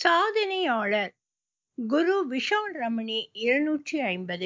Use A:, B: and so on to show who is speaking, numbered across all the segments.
A: சாதனையாளர் குரு விஷால் ரமணி இருநூற்றி ஐம்பது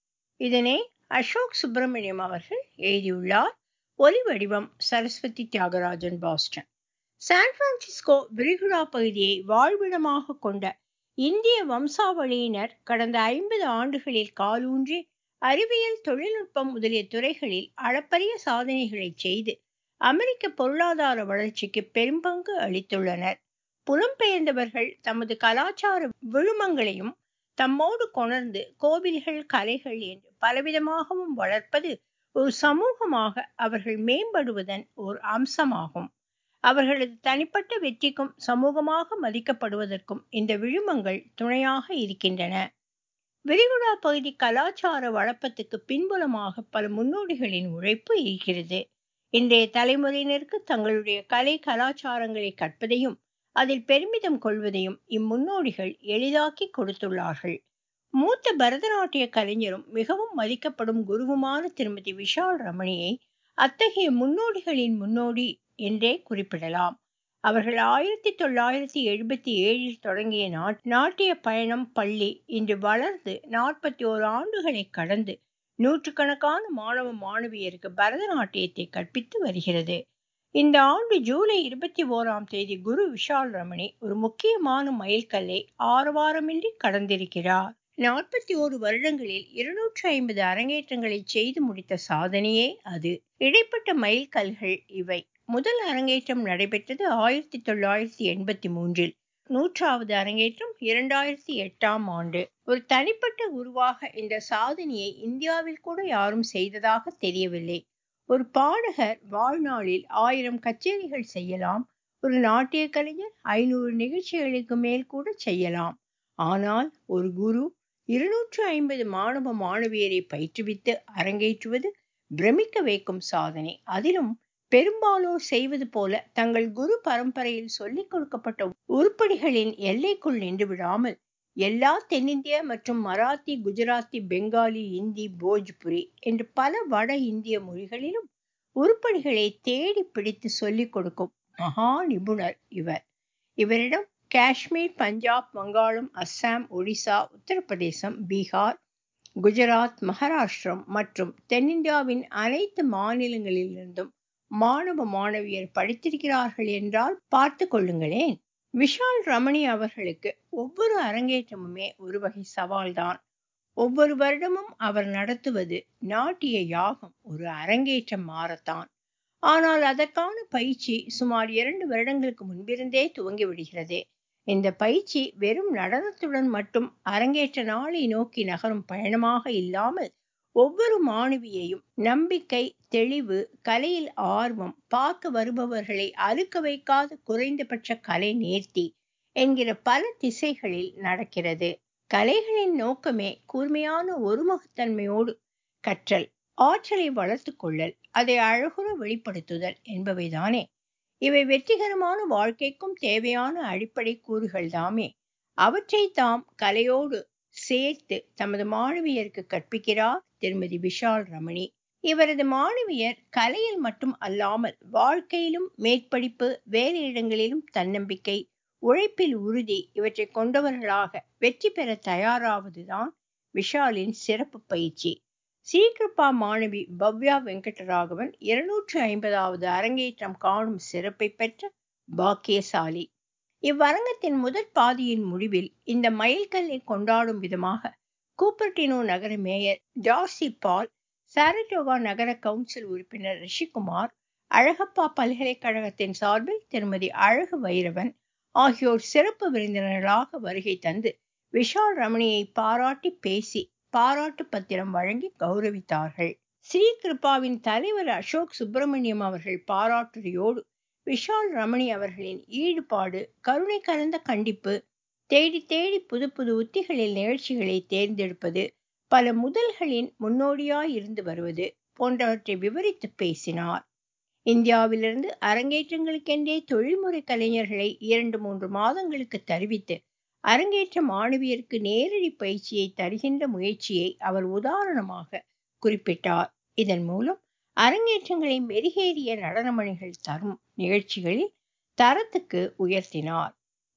A: இதனை அசோக் சுப்பிரமணியம் அவர்கள் எழுதியுள்ளார் ஒலி வடிவம் Saraswathi Thiagarajan Boston San Francisco விரிகுடா பகுதியை வாழ்விடமாக கொண்ட இந்திய வம்சாவளியினர் கடந்த ஐம்பது ஆண்டுகளில் காலூன்றி அறிவியல் தொழில்நுட்பம் முதலிய துறைகளில் அளப்பரிய சாதனைகளை செய்து அமெரிக்க பொருளாதார வளர்ச்சிக்கு பெரும்பங்கு அளித்துள்ளனர் புலம்பெயர்ந்தவர்கள் தமது கலாச்சார விழுமங்களையும் தம்மோடு கொணர்ந்து கோவில்கள் கலைகள் என்று பலவிதமாகவும் வளர்ப்பது ஒரு சமூகமாக அவர்கள் மேம்படுவதன் ஒரு அம்சமாகும் அவர்களது தனிப்பட்ட வெற்றிக்கும் சமூகமாக மதிக்கப்படுவதற்கும் இந்த விழுமங்கள் துணையாக இருக்கின்றன விரிகுடா பகுதி கலாச்சார வளப்பத்துக்கு பின்புலமாக பல முன்னோடிகளின் உழைப்பு இருக்கிறது இன்றைய தலைமுறையினருக்கு தங்களுடைய கலை கலாச்சாரங்களை கற்பதையும் அதில் பெருமிதம் கொள்வதையும் இம்முன்னோடிகள் எளிதாக்கி கொடுத்துள்ளார்கள் மூத்த பரதநாட்டிய கலைஞரும் மிகவும் மதிக்கப்படும் குருவுமான திருமதி விஷால் ரமணியை அத்தகைய முன்னோடிகளின் முன்னோடி என்றே குறிப்பிடலாம் அவர்கள் ஆயிரத்தி தொள்ளாயிரத்தி எழுபத்தி ஏழில் தொடங்கிய நாட்டிய பயணம் பள்ளி இன்று வளர்ந்து நாற்பத்தி ஓரு ஆண்டுகளை கடந்து நூற்றுக்கணக்கான மாணவ மாணவியருக்கு பரதநாட்டியத்தை கற்பித்து வருகிறது இந்த ஆண்டு ஜூலை இருபத்தி ஓராம் தேதி குரு விஷால் ரமணி ஒரு முக்கியமான மைல்கல்லை ஆரவாரமின்றி கடந்திருக்கிறார் நாற்பத்தி ஓரு வருடங்களில் இருநூற்றி ஐம்பது அரங்கேற்றங்களை செய்து முடித்த சாதனையே அது இடைப்பட்ட மைல்கல்கள் இவை முதல் அரங்கேற்றம் நடைபெற்றது ஆயிரத்தி தொள்ளாயிரத்தி எண்பத்தி மூன்றில் நூற்றாவது அரங்கேற்றம் இரண்டாயிரத்தி எட்டாம் ஆண்டு ஒரு தனிப்பட்ட உருவாக இந்த சாதனையை இந்தியாவில் கூட யாரும் செய்ததாக தெரியவில்லை ஒரு பாடகர் வாழ்நாளில் ஆயிரம் கச்சேரிகள் செய்யலாம் ஒரு நாட்டிய கலைஞர் ஐநூறு நிகழ்ச்சிகளுக்கு மேல் கூட செய்யலாம் ஆனால் ஒரு குரு இருநூற்று ஐம்பது மாணவ மாணவியரை பயிற்றுவித்து அரங்கேற்றுவது பிரமிக்க வைக்கும் சாதனை அதிலும் பெரும்பாலோர் செய்வது போல தங்கள் குரு பரம்பரையில் சொல்லிக் கொடுக்கப்பட்ட உருப்படிகளின் எல்லைக்குள் நின்று விடாமல் எல்லா தென்னிந்திய மற்றும் மராத்தி குஜராத்தி பெங்காலி இந்தி போஜ்புரி என்று பல வட இந்திய மொழிகளிலும் உருப்படிகளை தேடி பிடித்து சொல்லிக் கொடுக்கும் மகா நிபுணர் இவர் இவரிடம் காஷ்மீர் பஞ்சாப் வங்காளம் அஸ்ஸாம் ஒடிசா உத்தரப்பிரதேசம் பீகார் குஜராத் மகாராஷ்டிரம் மற்றும் தென்னிந்தியாவின் அனைத்து மாநிலங்களிலிருந்தும் மாணவ மாணவியர் படித்திருக்கிறார்கள் என்றால் பார்த்து கொள்ளுங்களேன் விஷால் ரமணி அவர்களுக்கு ஒவ்வொரு அரங்கேற்றமுமே ஒரு வகை சவால்தான் ஒவ்வொரு வருடமும் அவர் நடத்துவது நாட்டிய யாகம் ஒரு அரங்கேற்றம் மாறத்தான் ஆனால் அதற்கான பயிற்சி சுமார் இரண்டு வருடங்களுக்கு முன்பிருந்தே துவங்கி விடுகிறது இந்த பயிற்சி வெறும் நடனத்துடன் மட்டும் அரங்கேற்ற நாளை நோக்கி நகரும் பயணமாக இல்லாமல் ஒவ்வொரு மாணவியையும் நம்பிக்கை தெளிவு கலையில் ஆர்வம் பார்க்க வருபவர்களை அறுக்க வைக்காத குறைந்தபட்ச கலை நேர்த்தி என்கிற பல திசைகளில் நடக்கிறது கலைகளின் நோக்கமே கூர்மையான ஒருமுகத்தன்மையோடு கற்றல் ஆற்றலை வளர்த்து கொள்ளல் அதை அழகுற வெளிப்படுத்துதல் என்பவைதானே இவை வெற்றிகரமான வாழ்க்கைக்கும் தேவையான அடிப்படை கூறுகள் தாமே அவற்றை தாம் கலையோடு சேர்த்து தமது மாணவியருக்கு கற்பிக்கிறார் திருமதி விஷால் ரமணி இவரது மாணவியர் கலையில் மட்டும் அல்லாமல் வாழ்க்கையிலும் மேற்படிப்பு வேறு இடங்களிலும் தன்னம்பிக்கை உழைப்பில் உறுதி இவற்றை கொண்டவர்களாக வெற்றி பெற தயாராவதுதான் விஷாலின் சிறப்பு பயிற்சி ஸ்ரீகிருப்பா மாணவி பவ்யா வெங்கடராகவன் இருநூற்று ஐம்பதாவது அரங்கேற்றம் காணும் சிறப்பை பெற்ற பாக்கியசாலி இவ்வரங்கத்தின் முதற் பாதியின் முடிவில் இந்த மைல்கல்லை கொண்டாடும் விதமாக கூப்பர்டினோ நகர மேயர் ஜார்சி பால் சாரட்டோகா நகர கவுன்சில் உறுப்பினர் ரிஷிகுமார் அழகப்பா பல்கலைக்கழகத்தின் சார்பில் திருமதி அழகு வைரவன் ஆகியோர் சிறப்பு விருந்தினர்களாக வருகை தந்து விஷால் ரமணியை பாராட்டி பேசி பாராட்டு பத்திரம் வழங்கி கௌரவித்தார்கள் ஸ்ரீ கிருப்பாவின் தலைவர் அசோக் சுப்பிரமணியம் அவர்கள் பாராட்டுரையோடு விஷால் ரமணி அவர்களின் ஈடுபாடு கருணை கலந்த கண்டிப்பு தேடி தேடி புது புது உத்திகளில் நிகழ்ச்சிகளை தேர்ந்தெடுப்பது பல முதல்களின் முன்னோடியாய் இருந்து வருவது போன்றவற்றை விவரித்து பேசினார் இந்தியாவிலிருந்து அரங்கேற்றங்களுக்கென்றே தொழில்முறை கலைஞர்களை இரண்டு மூன்று மாதங்களுக்கு தருவித்து அரங்கேற்ற மாணவியருக்கு நேரடி பயிற்சியை தருகின்ற முயற்சியை அவர் உதாரணமாக குறிப்பிட்டார் இதன் மூலம் அரங்கேற்றங்களை மெருகேறிய நடனமணிகள் தரும் நிகழ்ச்சிகளில் தரத்துக்கு உயர்த்தினார்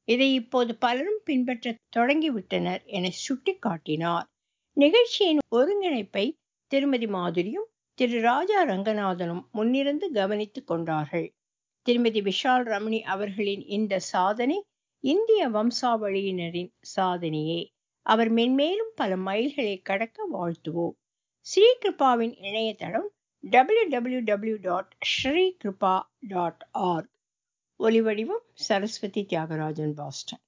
A: இதை இப்போது பலரும் பின்பற்ற தொடங்கிவிட்டனர் என சுட்டிக்காட்டினார் நிகழ்ச்சியின் ஒருங்கிணைப்பை திருமதி மாதுரியும் திரு ராஜா ரங்கநாதனும் முன்னிருந்து கவனித்துக் கொண்டார்கள் திருமதி விஷால் ரமணி அவர்களின் இந்த சாதனை இந்திய வம்சாவளியினரின் சாதனையே அவர் மென்மேலும் பல மைல்களை கடக்க வாழ்த்துவோம் ஸ்ரீ கிருபாவின் இணையதளம் W W W dot Sri Kirupa dot org ஒலிவடிவம் சரஸ்வதி தியாகராஜன் பாஸ்டன்